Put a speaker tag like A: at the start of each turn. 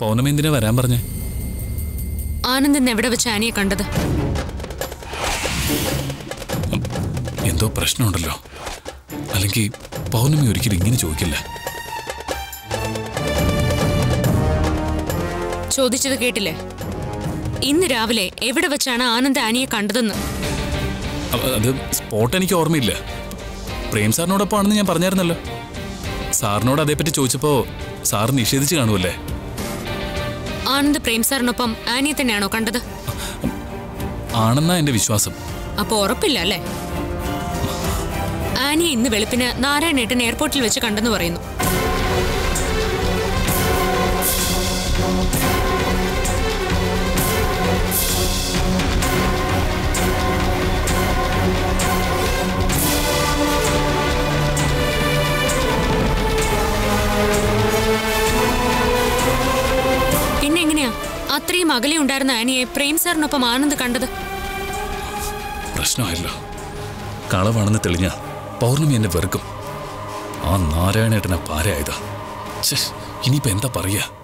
A: പൗർണമി എന്തിനാ വരാൻ പറഞ്ഞേ
B: ആനന്ദ് ഇന്ന് എവിടെ വെച്ച് ആനിയെ കണ്ടത്
A: എന്തോ പ്രശ്നമുണ്ടല്ലോ അല്ലെങ്കിൽ പൗർണമി ഒരിക്കലും ഇങ്ങനെ ചോദിക്കില്ല
B: ചോദിച്ചത് കേട്ടില്ലേ ഇന്ന് രാവിലെ എവിടെ വെച്ചാണ് ആനന്ദ് ആനിയെ കണ്ടതെന്ന്
A: അ- അത് സ്പോട്ട് എനിക്ക് ഓർമ്മയില്ല പ്രേം സാറിനോടൊപ്പം ആണെന്ന് ഞാൻ പറഞ്ഞായിരുന്നല്ലോ സാറിനോട് അതേപ്പറ്റി ചോദിച്ചപ്പോൾ സാർ നിഷേധിച്ച് കാണുമല്ലേ
B: ആനന്ദ് പ്രേം സാറിനൊപ്പം ആനിയെ തന്നെയാണോ കണ്ടത്
A: ആണെന്നാ എൻ്റെ വിശ്വാസം
B: അപ്പൊ ഉറപ്പില്ല അല്ലേ ആനിയെ ഇന്ന് വെളുപ്പിന് നാരായണേട്ടൻ എയർപോർട്ടിൽ വെച്ച് കണ്ടെന്ന് പറയുന്നു പിന്നെ എങ്ങനെയാ അത്രയും അകലെ ഉണ്ടായിരുന്ന ആനിയെ പ്രേം സാറിനൊപ്പം ആനന്ദ് കണ്ടത്
A: പ്രശ്നമായല്ലോ കളവാണെന്ന് തെളിഞ്ഞ പൗർണമി എന്നെ വെറുക്കും ആ നാരായണേട്ടനെ പാരയായതാ ഛെ, ഇനിയിപ്പോ എന്താ പറയാ